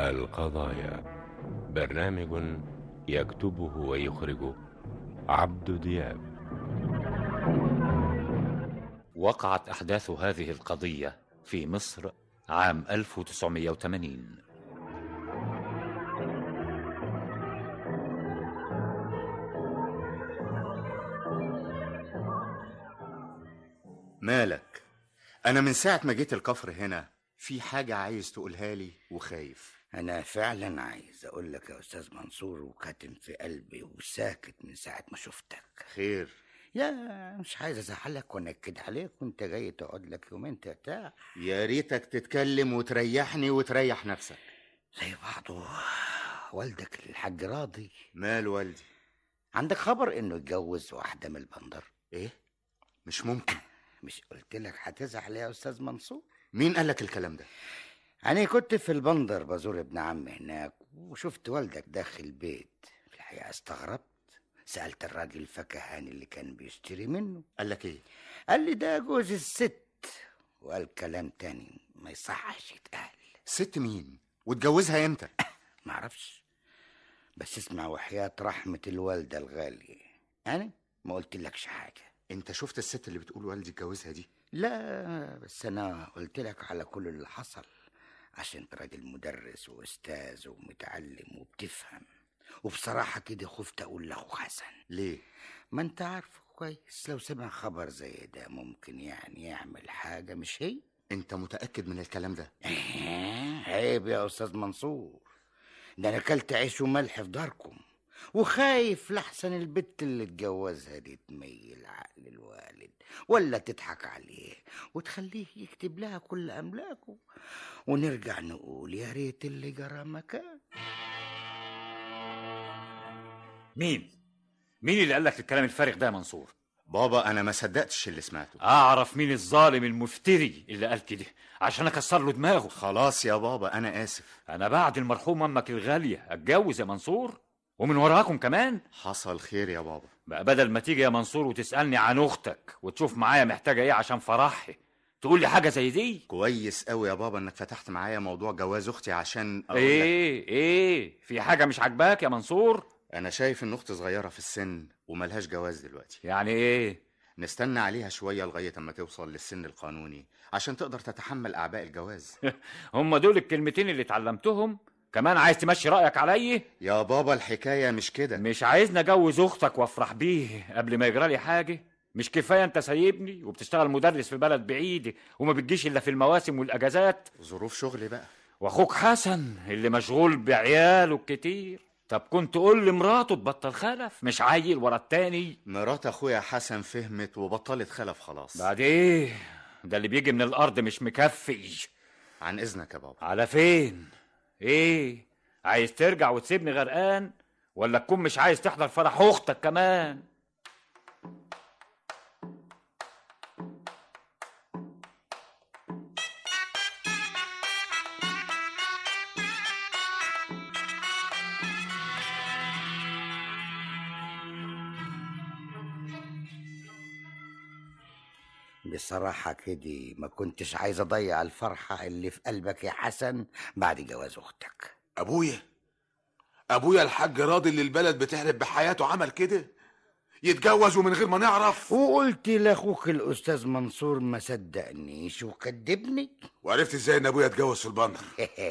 القضايا برنامج يكتبه ويخرجه عبد دياب وقعت أحداث هذه القضية في مصر عام 1980 مالك انا من ساعه ما جيت الكفر هنا في حاجه عايز تقولها لي وخايف أنا فعلا عايز أقول لك يا أستاذ منصور وكاتم في قلبي وساكت من ساعة ما شفتك خير يا مش عايز أزعلك وأنكد عليك وأنت جاي تقعد لك يومين ترتاح يا ريتك تتكلم وتريحني وتريح نفسك زي بعضه والدك الحاج راضي مال والدي عندك خبر إنه اتجوز واحدة من البندر ايه مش ممكن مش قلت لك هتزعل يا أستاذ منصور مين قالك الكلام ده أنا كنت في البندر بزور ابن عمي هناك وشفت والدك داخل البيت في الحقيقة استغربت سألت الراجل الفكهاني اللي كان بيشتري منه قالك ايه قال لي ده جوز الست وقال كلام تاني ما يصحش يتقال ست مين واتجوزها امتى معرفش بس اسمع وحياة رحمة الوالدة الغالية أنا ما قلتلكش حاجة انت شفت الست اللي بتقول والدي اتجوزها دي لا بس أنا قلت لك على كل اللي حصل عشان انت راجل مدرس وأستاذ ومتعلم وبتفهم وبصراحة كده خفت أقول لأخو حسن ليه ما انت عارفه كويس لو سمع خبر زي ده ممكن يعني يعمل حاجة مش هي انت متاكد من الكلام ده إيه، عيب يا أستاذ منصور ده أنا أكلت عيش وملح في داركم وخايف لحسن البت اللي اتجوزها دي تميل عقل الوالد ولا تضحك عليه وتخليه يكتب لها كل أملاكه ونرجع نقول يا ريت اللي جرى مكان مين؟ مين اللي قال لك الكلام الفارغ ده يا منصور؟ بابا انا ما صدقتش اللي سمعته أعرف مين الظالم المفتري اللي قال كده عشان أكسر له دماغه خلاص يا بابا انا اسف أنا بعد المرحوم أمك الغالية أتجوز يا منصور ومن وراكم كمان حصل خير يا بابا بقى بدل ما تيجي يا منصور وتسألني عن أختك وتشوف معايا محتاجة إيه عشان فرحي تقول لي حاجة زي دي كويس قوي يا بابا انك فتحت معايا موضوع جواز اختي عشان أقول لك إيه إيه في حاجة مش عاجباك يا منصور انا شايف ان اختي صغيره في السن وملهاش جواز دلوقتي يعني إيه نستنى عليها شويه لغايه اما توصل للسن القانوني عشان تقدر تتحمل اعباء الجواز هم دول الكلمتين اللي اتعلمتهم كمان عايز تمشي رأيك عليا يا بابا الحكايه مش كده مش عايزني اجوز اختك وافرح بيه قبل ما يجرى لي حاجه مش كفايه انت سايبني وبتشتغل مدرس في بلد بعيد وما بتجيش الا في المواسم والاجازات ظروف شغلي بقى واخوك حسن اللي مشغول بعياله الكتير طب كنت قول لمراته تبطل خلف مش عيل ورا التاني مرات اخويا حسن فهمت وبطلت خلف خلاص بعد ايه ده اللي بيجي من الارض مش مكفي عن اذنك يا بابا على فين ايه عايز ترجع وتسيبني غرقان ولا تكون مش عايز تحضر فرح اختك كمان بصراحة كده ما كنتش عايز أضيع الفرحة اللي في قلبك يا حسن بعد جواز أختك ابويا ابويا الحاج راضي اللي البلد بتحلب بحياته عمل كده يتجوز ومن غير ما نعرف وقلت لأخوك الأستاذ منصور ما صدقنيش وكدبني وعرفت ازاي ان ابويا اتجوز في البندر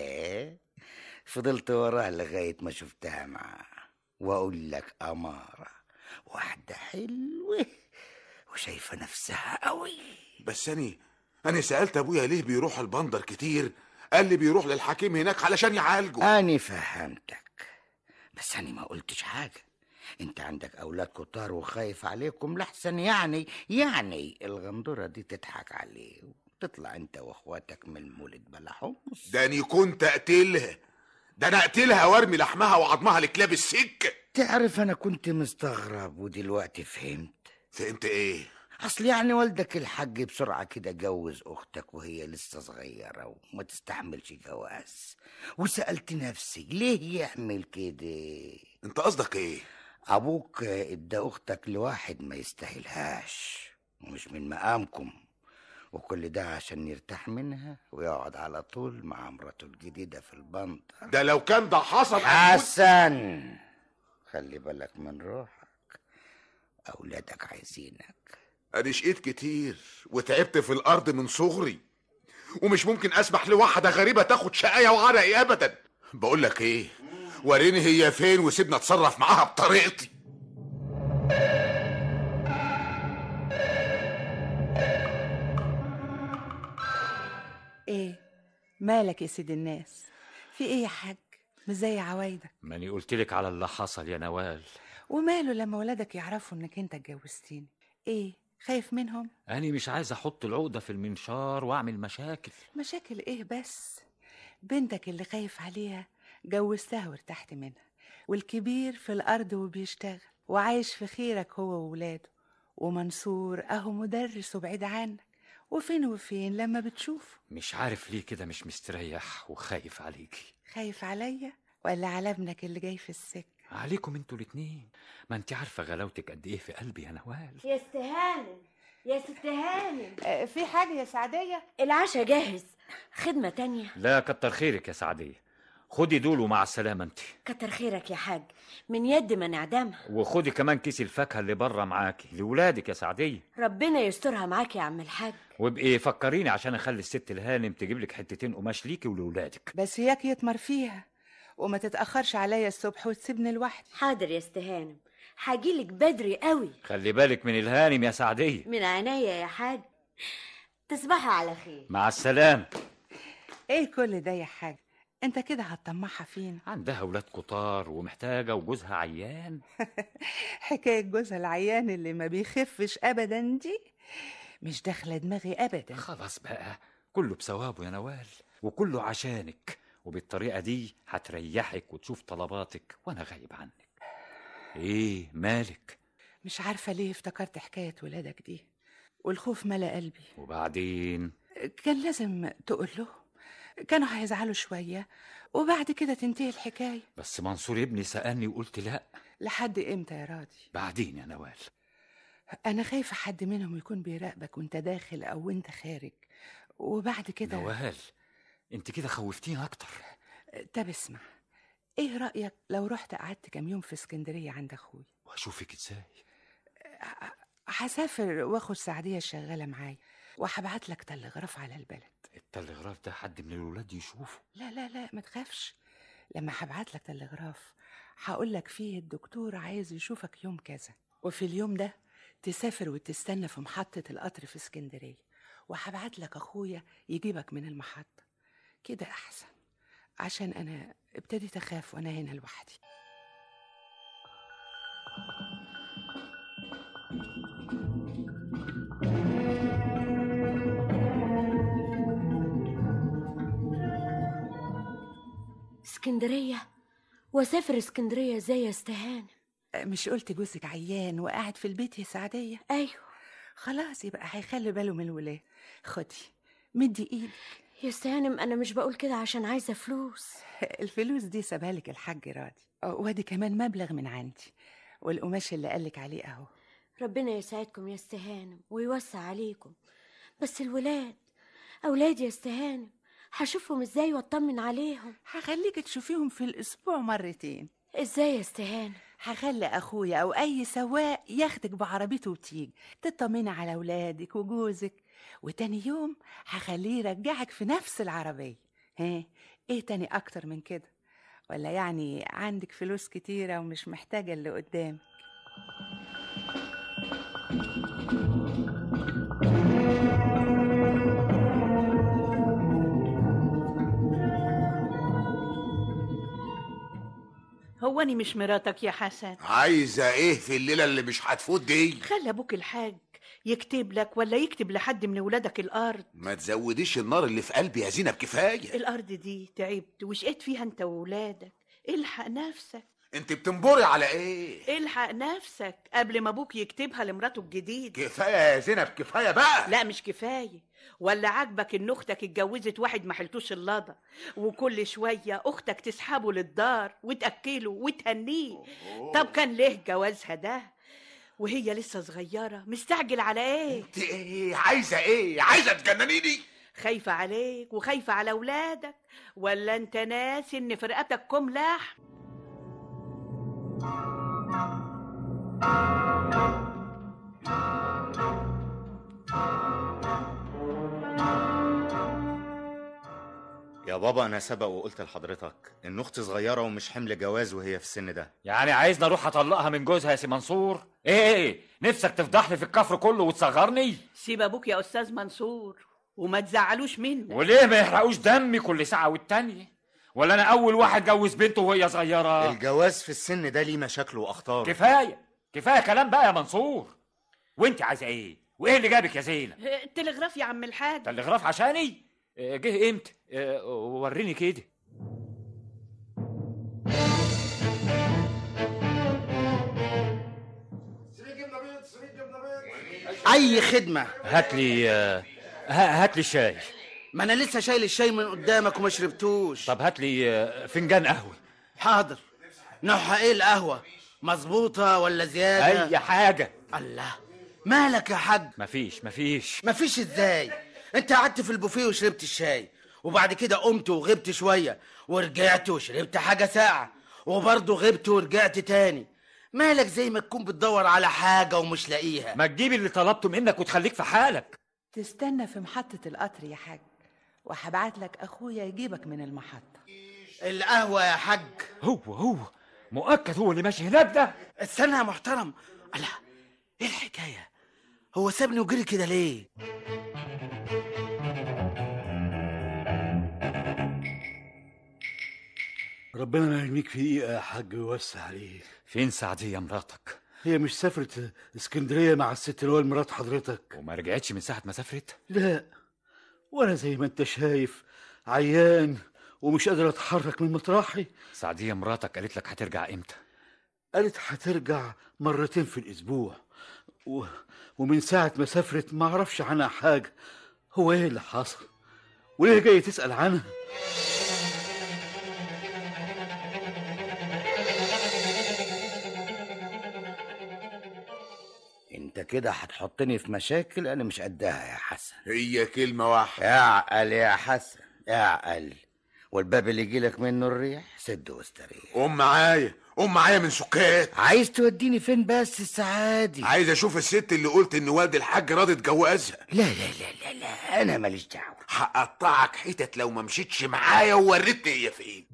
فضلت وراه لغاية ما شفتها معاه وأقول لك أمارة واحدة حلوة وشايفة نفسها قوي بس انا انا سالت ابويا ليه بيروح البندر كتير قال لي بيروح للحكيم هناك علشان يعالجه أنا فهمتك بس أنا ما قلتش حاجة أنت عندك أولاد كتار وخايف عليكم لحسن يعني يعني الغندورة دي تضحك عليه وتطلع أنت وأخواتك من المولد بلا حمص ده انا كنت اقتلها ده انا اقتلها وارمي لحمها وعظمها لكلاب السكه تعرف أنا كنت مستغرب ودلوقتي فهمت فهمت ايه أصل يعني والدك الحاج بسرعة كده جوز أختك وهي لسه صغيرة وما تستحملش جواز وسألت نفسي ليه يعمل كده انت قصدك ايه أبوك ادى أختك لواحد ما يستاهلهاش ومش من مقامكم وكل ده عشان يرتاح منها ويقعد على طول مع مراته الجديدة في البنطة ده لو كان ده حصل حسن خلي بالك من روحك أولادك عايزينك انا شقيت كتير وتعبت في الارض من صغري ومش ممكن اسمح لواحده غريبه تاخد شقايه وعرقي ابدا بقول لك ايه وريني هي فين وسيبنا اتصرف معاها بطريقتي ايه مالك يا سيد الناس في ايه يا حاج مش زي عوايدك ماني قلت لك على اللي حصل يا نوال وماله لما ولادك يعرفوا انك انت اتجوزتيني ايه خايف منهم أنا مش عايز أحط العقدة في المنشار وأعمل مشاكل مشاكل ايه بس بنتك اللي خايف عليها جوزتها وارتحت منها والكبير في الارض وبيشتغل وعايش في خيرك هو وولاده ومنصور اهو مدرس وبعيد عنك وفين وفين لما بتشوفه مش عارف ليه كده مش مستريح وخايف عليكي خايف عليا ولا على ابنك اللي جاي في السكه عليكم انتوا الاتنين ما انت عارفة غلاوتك قد ايه في قلبي يا نوال يا استهانم يا ست هانم آه، في حاجه يا سعديه العشاء جاهز خدمة تانية لا كتر خيرك يا سعدية خدي دول ومع السلامة انت كتر خيرك يا حاج من يد ما نعدمها وخدي كمان كيس الفاكهة اللي بره معاكي لولادك يا سعدية ربنا يسترها معاك يا عم الحاج وابقي فكريني عشان اخلي الست الهانم تجيب لك حتتين قماش ليكي ولولادك بس ياك يتمر فيها وما تتاخرش عليا الصبح وتسيبني لوحدي حاضر يا استهانم هاجيلك بدري قوي خلي بالك من الهانم يا سعدية من عينيا يا حاج تصبحوا على خير مع السلامة ايه كل ده يا حاج انت كده هتطمعها فينا عندها ولاد كتار ومحتاجة وجوزها عيان حكايه جوزها العيان اللي ما بيخفش ابدا دي مش داخله دماغي ابدا خلاص بقى كله بثوابه يا نوال وكله عشانك وبالطريقة دي هتريحك وتشوف طلباتك وانا غايب عنك ايه مالك مش عارفه ليه افتكرت حكايه ولادك دي والخوف ملا قلبي وبعدين كان لازم تقول له كانوا هيزعلوا شويه وبعد كده تنتهي الحكايه بس منصور ابني سألني وقلت لا لحد امتى يا راضي بعدين يا نوال انا خايفه حد منهم يكون بيراقبك وانت داخل او وانت خارج وبعد كده نوال انت كده خوفتيني اكتر طب اسمع ايه رايك لو رحت قعدت كام يوم في اسكندريه عند اخوي واشوفك ازاي هسافر واخد سعديه الشغاله معايا وهبعت لك تلغراف على البلد التلغراف ده حد من الولاد يشوفه لا لا لا ما تخافش لما هبعت لك تلغراف هقول لك فيه الدكتور عايز يشوفك يوم كذا وفي اليوم ده تسافر وتستنى في محطة القطر في اسكندرية وهبعت لك أخويا يجيبك من المحطة كده أحسن عشان أنا ابتديت أخاف وأنا هنا لوحدي اسكندرية واسافر اسكندرية ازاي يا استهانم مش قلت جوزك عيان وقاعد في البيت يا سعدية ايوه خلاص يبقى هيخلي باله من الولاد خدي مدي ايدك يا استهانم انا مش بقول كده عشان عايزة فلوس الفلوس دي سابها لك الحاج راضي وادي كمان مبلغ من عندي والقماش اللي قالك عليه اهو ربنا يسعدكم يا استهانم ويوسع عليكم بس الولاد اولادي يا استهانم هشوفهم ازاي واطمن عليهم هخليك تشوفيهم في الاسبوع مرتين ازاي يا استهانم هخلي اخويا او اي سواق ياخدك بعربيته وتيجي تطمني على اولادك وجوزك وتاني يوم هخليه يرجعك في نفس العربيه ها ايه تاني اكتر من كده ولا يعني عندك فلوس كتيره ومش محتاجه اللي قدامك هو أنا مش مراتك يا حسن عايزه ايه في الليله اللي مش هتفوت دي خلي أبوك الحاج يكتب لك ولا يكتب لحد من ولادك الأرض ما تزوديش النار اللي في قلبي يا زينب كفايه الأرض دي تعبت وشقيت فيها أنت وولادك الحق نفسك انت بتنبري على ايه الحق نفسك قبل ما أبوك يكتبها لمراته الجديد كفايه يا زينب كفايه بقى لا مش كفاية ولا عاجبك ان اختك اتجوزت واحد ما حلتوش اللضا وكل شوية اختك تسحبه للدار وتأكله وتهنيه طب كان ليه جوازها ده وهي لسه صغيرة مستعجل على ايه انت ايه عايزه ايه عايزه تجننيني خايفة عليك وخايفة على أولادك ولا أنت ناسي إن في رقبتك كم لحم يا بابا انا سبق وقلت لحضرتك ان اختي صغيره ومش حمل جواز وهي في السن ده يعني عايزني اروح اطلقها من جوزها يا سي منصور ايه ايه نفسك تفضحني في الكفر كله وتصغرني سيب أبوك يا أستاذ منصور وما تزعلوش منه وليه ما يحرقوش دمي كل ساعه والتانيه ولا انا اول واحد جوز بنته وهي صغيره الجواز في السن ده ليه مشاكله واخطاره كفايه كفايه كلام بقى يا منصور وانت عايزه ايه وايه اللي جابك يا زينه التلغراف يا عم الحاج تلغراف عشاني آه، جه امتى آه، وريني كده اي خدمه هات لي آه، ها- هات لي شاي ما انا لسه شايل الشاي من قدامك وما شربتوش طب هات لي آه، فنجان قهوه حاضر نوعها ايه القهوه مظبوطه ولا زياده اي حاجه الله مالك يا حاج مفيش مفيش مفيش ازاي انت قعدت في البوفيه وشربت الشاي وبعد كده قمت وغبت شويه ورجعت وشربت حاجه ساعه وبرضه غبت ورجعت تاني مالك زي ما تكون بتدور على حاجه ومش لاقيها ما تجيب اللي طلبته منك وتخليك في حالك تستنى في محطة القطر يا حاج وهبعت لك أخويا يجيبك من المحطة القهوه يا حاج هو هو مؤكد هو اللي ماشي هناك ده استنى يا محترم الله ايه الحكايه هو سابني وجري كده ليه ربنا ما يرميك في دقيقة يا حاج ويوسع عليك فين سعدية مراتك هي مش سافرت اسكندرية مع الست اللي هو مرات حضرتك وما رجعتش من ساعة ما سافرت لا وانا زي ما انت شايف عيان ومش قادر اتحرك من مطرحي سعدية مراتك قالت لك هترجع امتى قالت هترجع مرتين في الاسبوع و... ومن ساعة ما سافرت ما اعرفش عنها حاجة هو ايه اللي حصل وليه جاي تسأل عنها انت كده هتحطني في مشاكل انا مش قدها يا حسن هي كلمه واحده اعقل يا حسن اعقل والباب اللي يجيلك منه الريح سد واستريح قوم معايا قوم معايا من سكات عايز توديني فين بس السعادي عايز اشوف الست اللي قلت ان والد الحاج راضي تجوزها لا لا لا لا لا انا ماليش دعوه هقطعك حتت لو ما مشيتش معايا ووريتني هي فين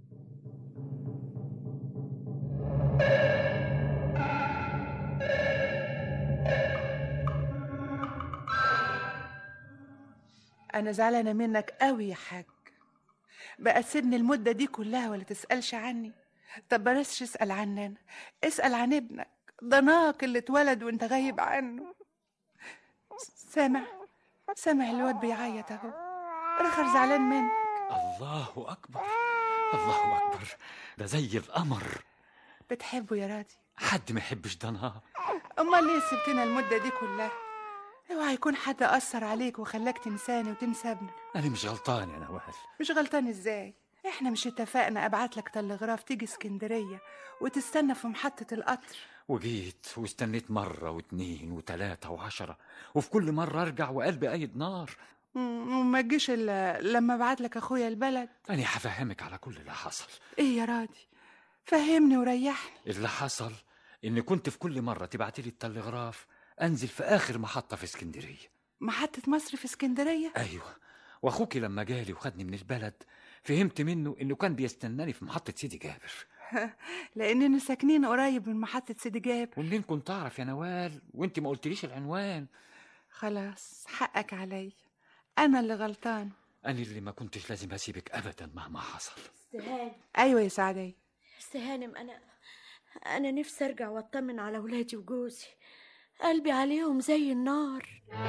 أنا زعلانة منك قوي يا حاج بقى سيبني المدة دي كلها ولا تسألش عني طب بلاش تسأل عني أنا اسأل عن ابنك ضناك اللي اتولد وانت غايب عنه سامع سامع الواد بيعيط اهو رخر زعلان منك الله أكبر الله أكبر ده زي القمر بتحبه يا راضي حد ما يحبش ده نهار امال ليه سبتنا المدة دي كلها اوعى يكون حد أثر عليك وخلاك تنساني وتنسى ابنك أنا مش غلطان يا نوال مش غلطان ازاي احنا مش اتفقنا ابعت لك تلغراف تيجي اسكندرية وتستنى في محطة القطر وجيت واستنيت مرة واتنين وتلاتة وعشرة وفي كل مرة أرجع وقلبي قايد نار مم، وما تجيش الا لما ابعت لك اخويا البلد أنا هفهمك على كل اللي حصل ايه يا راضي فهمني وريحني اللي حصل إن كنت في كل مرة تبعتلي التلغراف أنزل في آخر محطة في اسكندرية محطة مصر في اسكندرية أيوة وأخوكي لما جالي وخدني من البلد فهمت منه إنه كان بيستناني في محطة سيدي جابر لاننا ساكنين قريب من محطة سيدي جابر ومنين كنت أعرف يا نوال وأنت ما قلتليش العنوان خلاص حقك عليا انا اللي غلطان أنا اللي ما كنتش لازم أسيبك أبدا مهما حصل استهان ايوه يا سعدية استهانم انا انا نفسي ارجع واطمن على ولادي وجوزي قلبي عليهم زي النار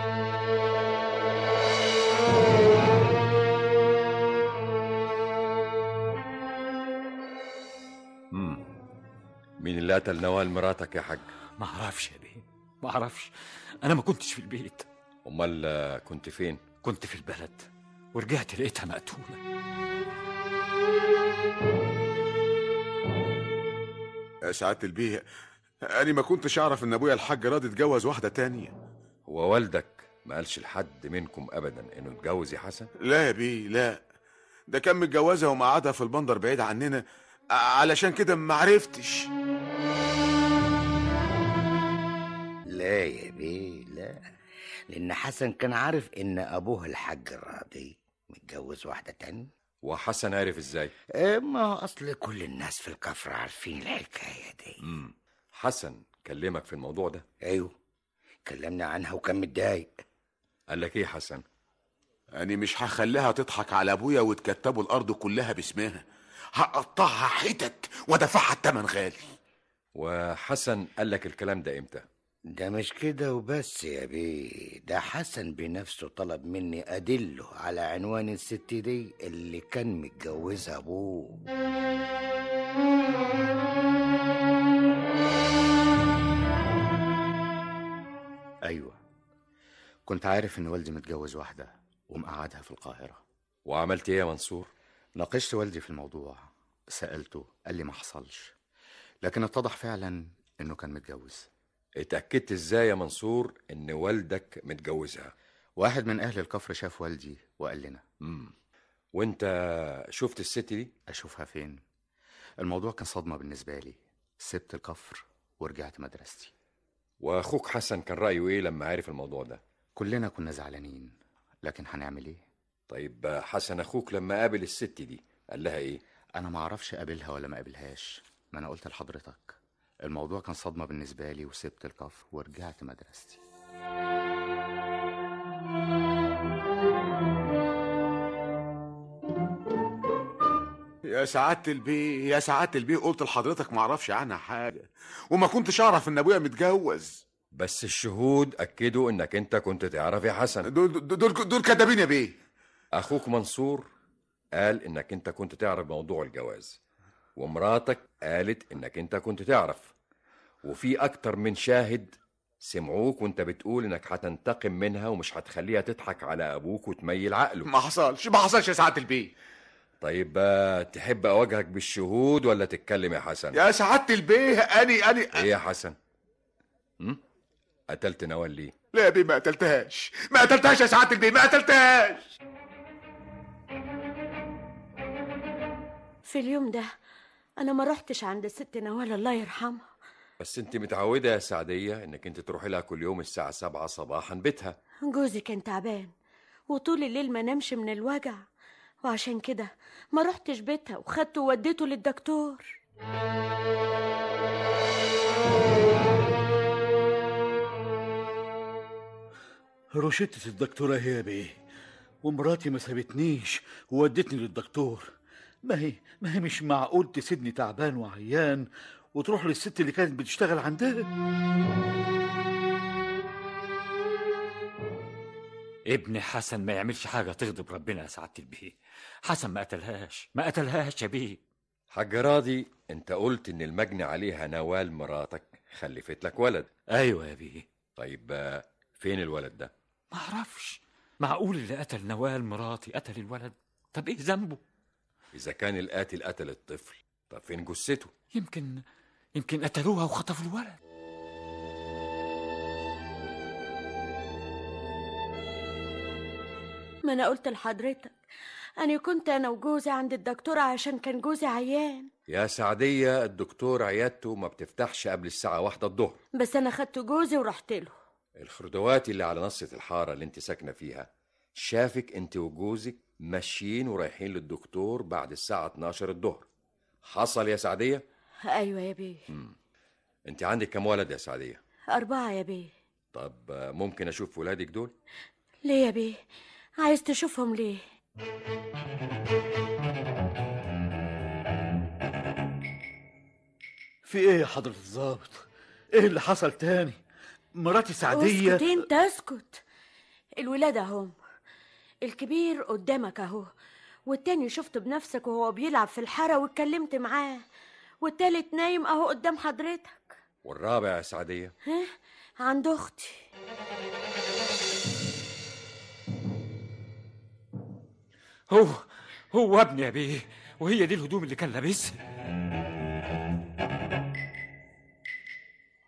مم. مين اللي قتل نوال مراتك يا حاج ما أعرفش يا بيه ما أعرفش أنا ما كنتش في البيت امال آه، كنت فين كنت في البلد ورجعت لقيتها مقتولة يا سعاده البيه انا ما كنتش اعرف ان ابويا الحاج راضي اتجوز واحده تانية هو والدك ما قالش لحد منكم ابدا انه اتجوز يا حسن لا يا بيه لا ده كان متجوزها ومقعدها في البندر بعيد عننا ع- علشان كده ما عرفتش لا يا بيه لا لأن حسن كان عارف إن أبوه الحاج راضي متجوز واحدة تانية وحسن عرف ازاي إيه، ما هو أصل كل الناس في الكفر عارفين الحكاية دي امم حسن كلمك في الموضوع ده أيوه كلمنا عنها وكان متضايق قال لك ايه حسن انا مش هخليها تضحك على ابويا وتكتبوا الارض كلها باسمها هقطعها حتت وادفعها التمن غالي وحسن قال لك الكلام ده امتى ده مش كده وبس يا بيه ده حسن بنفسه طلب مني أدله على عنوان الست دي اللي كان متجوزها أبوه ايوه كنت عارف ان والدي متجوز واحده ومقعدها في القاهره وعملت ايه يا منصور ناقشت والدي في الموضوع سالته قال لي ما حصلش لكن اتضح فعلا انه كان متجوز اتاكدت ازاي يا منصور ان والدك متجوزها واحد من اهل الكفر شاف والدي وقال لنا امم وانت شفت الست دي اشوفها فين الموضوع كان صدمه بالنسبه لي سبت الكفر ورجعت مدرستي واخوك حسن كان رايه ايه لما عرف الموضوع ده كلنا كنا زعلانين لكن هنعمل ايه طيب حسن اخوك لما قابل الست دي قال لها ايه انا ما اعرفش اقابلها ولا ما اقابلهاش ما انا قلت لحضرتك الموضوع كان صدمه بالنسبه لي وسبت الكفر ورجعت مدرستي يا سعادة البيه يا سعادة البيه قلت لحضرتك ما اعرفش عنها حاجة وما كنتش اعرف ان ابويا متجوز بس الشهود اكدوا انك انت كنت تعرف يا حسن دول دول دول كدابين يا بيه اخوك منصور قال انك انت كنت تعرف موضوع الجواز ومراتك قالت انك انت كنت تعرف وفي اكتر من شاهد سمعوك وانت بتقول انك هتنتقم منها ومش هتخليها تضحك على ابوك وتميل عقله ما حصلش ما حصلش يا سعادة البيه طيب بقى تحب اواجهك بالشهود ولا تتكلم يا حسن يا سعادة البيه اني اني ايه يا حسن م? قتلت نوال ليه لا يا بيه ما قتلتهاش ما قتلتهاش يا سعادة البيه ما قتلتهاش في اليوم ده انا ما رحتش عند الست نوال الله يرحمها بس انت متعودة يا سعدية انك انت تروحي لها كل يوم الساعة سبعة صباحا بيتها جوزي كان تعبان وطول الليل ما نامش من الوجع وعشان كده ما رحتش بيتها وخدته ووديته للدكتور روشتة الدكتورة هي بيه ومراتي ما سابتنيش وودتني للدكتور ما هي ما هي مش معقول تسيبني تعبان وعيان وتروح للست اللي كانت بتشتغل عندها ابن حسن ما يعملش حاجة تغضب ربنا يا سعادة البيه حسن ما قتلهاش ما قتلهاش يا بيه حاج راضي انت قلت ان المجني عليها نوال مراتك خلفت لك ولد ايوه يا بيه طيب آه، فين الولد ده ما اعرفش معقول اللي قتل نوال مراتي قتل الولد طب ايه ذنبه اذا كان القاتل قتل الطفل طب فين جثته يمكن يمكن قتلوها وخطفوا الولد ما انا قلت لحضرتك انا كنت انا وجوزي عند الدكتورة عشان كان جوزي عيان يا سعدية الدكتور عيادته ما بتفتحش قبل الساعة واحدة الظهر بس انا خدت جوزي ورحت له الخردوات اللي على نصة الحارة اللي انت ساكنة فيها شافك انت وجوزك ماشيين ورايحين للدكتور بعد الساعة 12 الظهر حصل يا سعدية ايوه يا بيه انت عندك كم ولد يا سعدية اربعة يا بيه طب آه، ممكن اشوف ولادك دول ليه يا بيه عايز تشوفهم ليه في ايه يا حضرة الظابط ايه اللي حصل تاني مراتي سعدية اسكت انت اسكت الولاد اهم الكبير قدامك اهو والتاني شفته بنفسك وهو بيلعب في الحارة واتكلمت معاه والتالت نايم اهو قدام حضرتك والرابع يا سعدية ها عند اختي هو هو ابني يا بيه وهي دي الهدوم اللي كان لابسها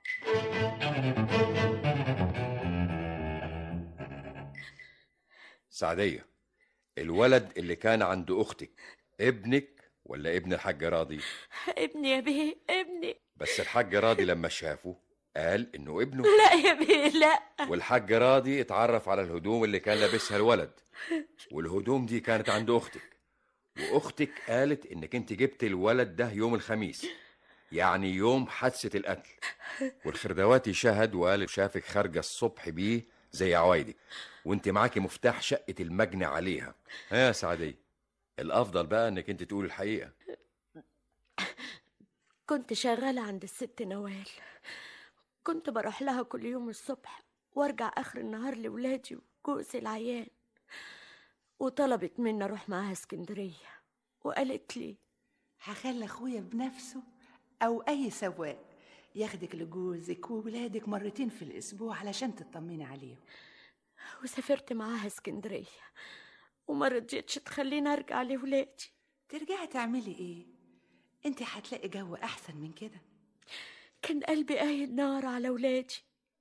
سعدية الولد اللي كان عند أختك ابنك ولا ابن الحاج راضي ابني يا بيه ابني بس الحاج راضي لما شافه قال إنه ابنه لا يا بيه لا والحاج راضي اتعرف على الهدوم اللي كان لابسها الولد والهدوم دي كانت عند أختك وأختك قالت إنك أنت جبت الولد ده يوم الخميس يعني يوم حادثة القتل والخردواتي شهد وقال شافك خارجة الصبح بيه زي عوايدك وانت معاكي مفتاح شقة المجني عليها ها يا سعدية الأفضل بقى إنك أنت تقول الحقيقة كنت شغالة عند الست نوال كنت بروح لها كل يوم الصبح وارجع اخر النهار لولادي وجوزي العيان وطلبت مني اروح معاها اسكندرية وقالت لي هخلي اخويا بنفسه او اي سواق ياخدك لجوزك وولادك مرتين في الاسبوع علشان تطمني عليهم وسافرت معاها اسكندرية وما رضيتش تخليني ارجع لولادي ترجعي تعملي ايه انت هتلاقي جو احسن من كده كان قلبي قايد نار على ولادي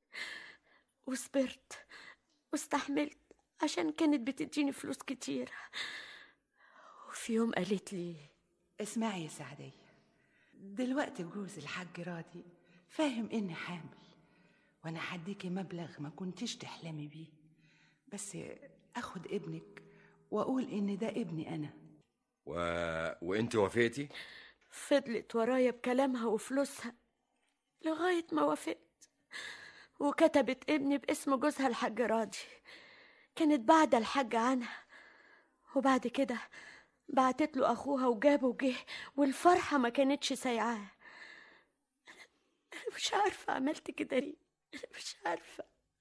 وصبرت واستحملت عشان كانت بتديني فلوس كتير وفي يوم قالت لي اسمعي يا سعدية دلوقتي جوز الحاج راضي فاهم اني حامل وانا هديكي مبلغ ما كنتش تحلمي بيه بس اخد ابنك واقول ان ده ابني انا و... وانت وافقتي فضلت ورايا بكلامها وفلوسها لغاية ما وافقت وكتبت ابني باسم جوزها الحاج راضي كانت بعد الحاج عنها وبعد كده بعتت له أخوها وجابه وجه والفرحة ما كانتش سايعاه أنا مش عارفة عملت كده ليه أنا مش عارفة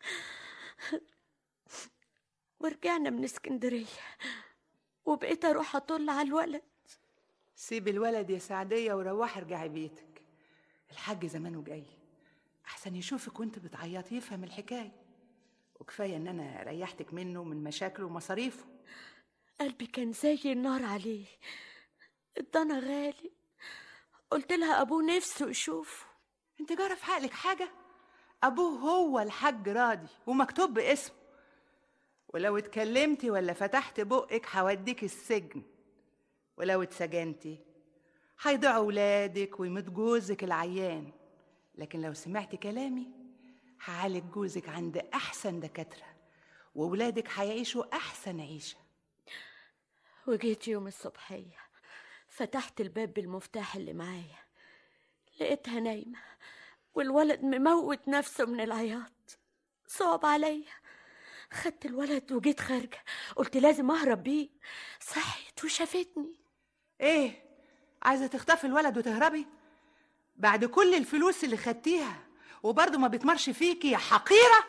ورجعنا من اسكندرية وبقيت أروح أطل على الولد سيبي الولد يا سعدية وروحي ارجعي بيتك الحاج زمانه جاي احسن يشوفك وانت بتعيطي يفهم الحكايه وكفايه ان انا ريحتك منه من مشاكله ومصاريفه قلبي كان زي النار عليه الضنا غالي قلت لها أبوه نفسه يشوفه انت جرى في عقلك حاجه ابوه هو الحاج راضي ومكتوب باسمه ولو اتكلمتي ولا فتحت بقك هوديك السجن ولو اتسجنتي هيضيعوا ولادك ويموت جوزك العيان لكن لو سمعتي كلامي هعالج جوزك عند احسن دكاتره وولادك هيعيشوا احسن عيشه وجيت يوم الصبحية فتحت الباب بالمفتاح اللي معايا لقيتها نايمة والولد مموت نفسه من العياط صعب عليا خدت الولد وجيت خارجة قلت لازم أهرب بيه صحيت وشافتني ايه عايزه تخطفي الولد وتهربي بعد كل الفلوس اللي خدتيها وبرضه ما بيتمرش فيكي يا حقيره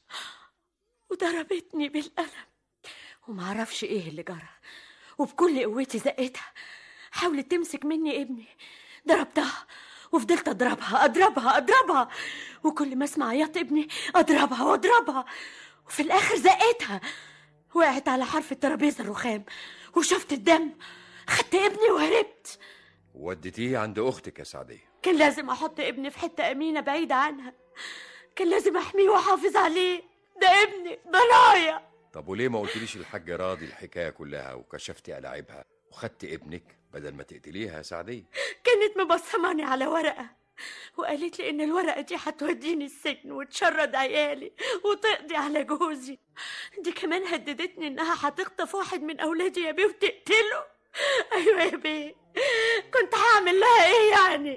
وضربتني بالقلم ومعرفش ايه اللي جرى وبكل قوتي زقتها حاولت تمسك مني ابني ضربتها وفضلت اضربها اضربها اضربها وكل ما اسمع عياط ابني اضربها واضربها وفي الاخر زقتها وقعت على حرف الترابيزه الرخام وشفت الدم خدت ابني وهربت وديتيه عند أختك يا سعدية كان لازم احط ابني في حته امينه بعيده عنها كان لازم احميه واحافظ عليه ده ابني ضنايا طب وليه ما قلتليش الحاج راضي الحكاية كلها وكشفتي ألاعيبها وخدت ابنك بدل ما تقتليها يا سعدية كانت مبصماني على ورقة وقالت لي إن الورقة دي هتوديني السجن وتشرد عيالي وتقضي على جوزي دي كمان هددتني إنها هتخطف واحد من أولادي يا بيه وتقتله أيوة يا بيه كنت هعمل لها إيه يعني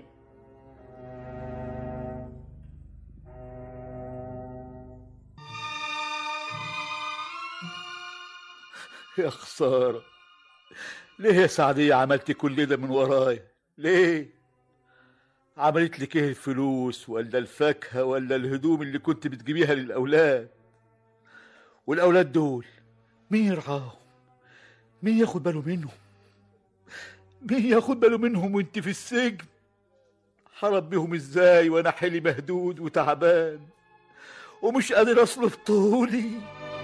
يا خسارة ليه يا سعدية عملت كل ده من ورايا ليه عملت لك ايه الفلوس ولا الفاكهة ولا الهدوم اللي كنت بتجيبيها للأولاد والأولاد دول مين يرعاهم مين ياخد باله منهم مين ياخد باله منهم وانت في السجن هربيهم ازاي وانا حيلي مهدود وتعبان ومش قادر اصرف طولي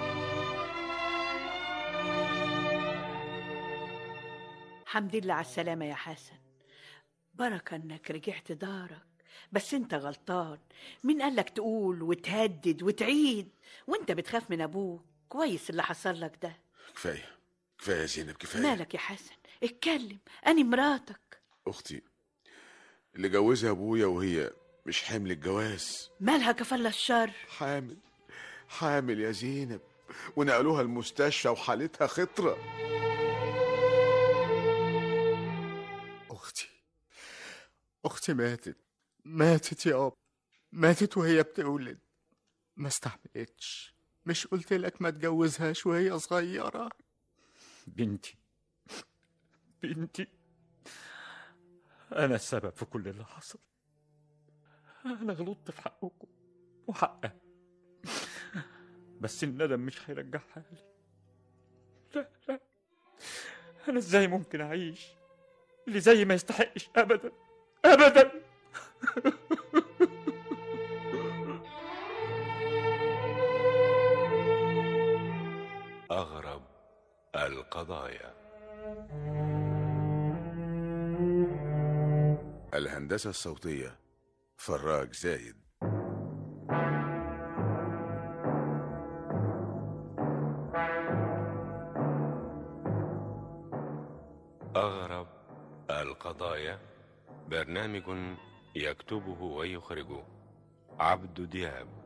الحمد لله على السلامة يا حسن بركة انك رجعت دارك بس انت غلطان مين قالك تقول وتهدد وتعيد وانت بتخاف من ابوك كويس اللي حصل لك ده كفايه كفايه يا زينب كفايه مالك يا حسن اتكلم أنا مراتك اختي اللي جوزها ابويا وهي مش حمل الجواز مالها كفل الشر حامل حامل يا زينب ونقلوها المستشفى وحالتها خطره أختي أختي ماتت ماتت يابا ماتت وهي بتولد ما استحملتش مش قلت لك ما تجوزهاش وهي صغيرة بنتي بنتي أنا السبب في كل اللي حصل أنا غلطت في حقكم وحقها بس الندم مش هيرجعها لي لا لا أنا إزاي ممكن أعيش اللي زي ما يستحقش أبدا أبدا أغرب القضايا الهندسه الصوتيه فراج زايد أغرب القضايا برنامج يكتبه ويخرجه عبد دياب